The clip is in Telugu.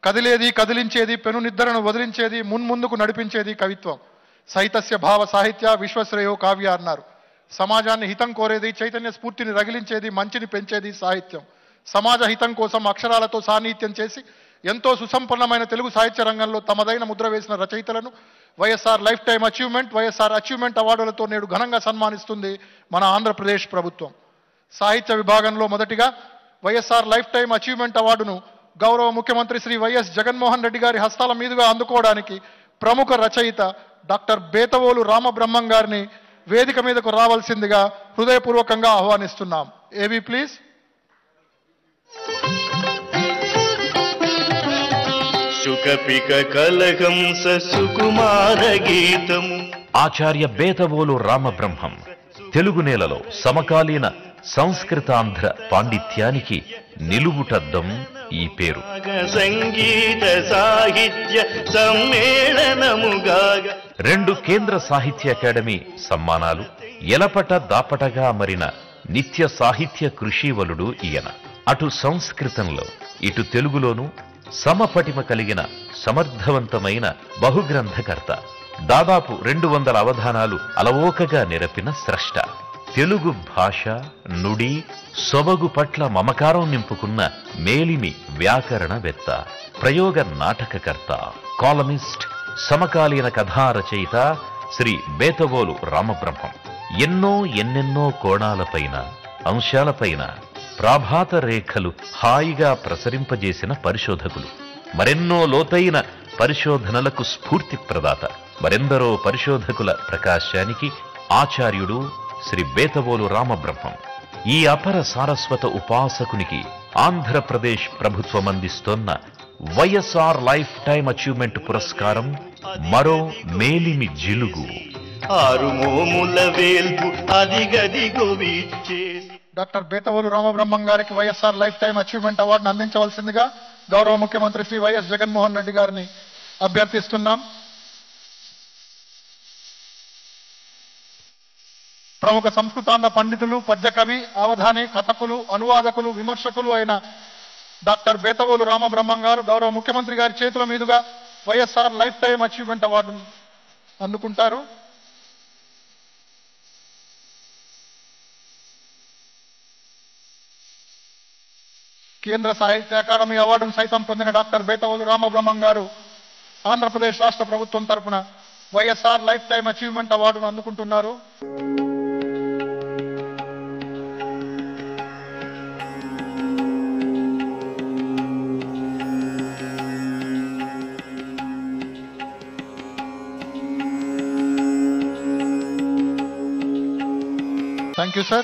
కదిలేది కదిలించేది పెను నిద్రను వదిలించేది మున్ముందుకు నడిపించేది కవిత్వం సైతస్య భావ సాహిత్య విశ్వశ్రేయో కావ్య అన్నారు సమాజాన్ని హితం కోరేది చైతన్య స్ఫూర్తిని రగిలించేది మంచిని పెంచేది సాహిత్యం సమాజ హితం కోసం అక్షరాలతో సాన్నిహిత్యం చేసి ఎంతో సుసంపన్నమైన తెలుగు సాహిత్య రంగంలో తమదైన ముద్ర వేసిన రచయితలను YSR life time achievement YSR achievement అవార్డులతో నేడు ఘనంగా సన్మానిస్తుంది మన ఆంధ్రప్రదేశ్ ప్రభుత్వం సాహిత్య విభాగంలో మొదటిగా వైఎస్ఆర్ లైఫ్ టైం అచీవ్మెంట్ అవార్డును గౌరవ ముఖ్యమంత్రి శ్రీ వైఎస్ జగన్మోహన్ రెడ్డి గారి హస్తాల మీదుగా అందుకోవడానికి ప్రముఖ రచయిత డాక్టర్ బేతవోలు రామబ్రహ్మం గారిని వేదిక మీదకు రావాల్సిందిగా హృదయపూర్వకంగా ఆహ్వానిస్తున్నాం ఏవి ప్లీజ్ శుకపిక కలహంస సుకుమార గీతము ఆచార్య బేతవోలు రామబ్రహ్మం తెలుగు నేలలో సమకాలీన సంస్కృతాంధ్ర పాండిత్యానికి నిలువుటద్దం ఈ పేరు రాగ సంగీత సాహిత్య సమ్మేళనముగాగ రెండు కేంద్ర సాహిత్య అకాడమీ సమ్మానాలు ఎలపట దాపటగా మరిన నిత్య సాహిత్య కృషీవలుడు ఈయన అటు సంస్కృతంలో ఇటు తెలుగులోనూ సమపటిమ కలిగిన సమర్థవంతమైన బహుగ్రంథకర్త దాదాపు రెండు వందల అవధానాలు అలవోకగా నిరపిన స్రష్ట తెలుగు భాష నుడి సొబగు పట్ల మమకారం నింపుకున్న మేలిమి వ్యాకరణవేత్త ప్రయోగ నాటకకర్త కాలమిస్ట్ సమకాలీన కథా రచయిత శ్రీ బేతవోలు రామబ్రహ్మం ఎన్నో ఎన్నెన్నో కోణాలపైన అంశాలపైన ప్రాభాత రేఖలు హాయిగా ప్రసరింపజేసిన పరిశోధకులు మరెన్నో లోతైన పరిశోధనలకు స్ఫూర్తి ప్రదాత మరెందరో పరిశోధకుల ప్రకాశానికి ఆచార్యుడు శ్రీ బేతవోలు రామబ్రహ్మం ఈ అపర సారస్వత ఉపాసకునికి ఆంధ్రప్రదేశ్ ప్రభుత్వం అందిస్తోన్న వైఎస్ఆర్ లైఫ్ టైం అచీవ్మెంట్ పురస్కారం మరో మేలిమి జిలుగు ఆరు మోముల వేల్పు అదిగదిగో వీచేసి డాక్టర్ బేతవోలు రామబ్రహ్మం గారికి వైఎస్ఆర్ లైఫ్ టైం అచీవ్మెంట్ అవార్డును అందించవలసిందిగా గౌరవ ముఖ్యమంత్రి శ్రీ వైఎస్ జగన్మోహన్ రెడ్డి గారిని అభ్యర్థిస్తున్నాం ప్రముఖ సంస్కృతాంధ్ర పండితులు పద్యకవి అవధాని కథకులు అనువాదకులు విమర్శకులు అయిన డాక్టర్ బేతవోలు రామబ్రహ్మం గారు గౌరవ ముఖ్యమంత్రి గారి చేతుల మీదుగా వైఎస్ఆర్ లైఫ్ టైం అచీవ్మెంట్ అవార్డును అందుకుంటారు కేంద్ర సాహిత్య అకాడమీ అవార్డును సైతం పొందిన డాక్టర్ బేతవోలు రామబ్రహ్మం గారు ఆంధ్రప్రదేశ్ రాష్ట్ర ప్రభుత్వం తరపున వైఎస్ఆర్ లైఫ్ టైం అచీవ్మెంట్ అవార్డును అందుకుంటున్నారు థ్యాంక్ యూ సార్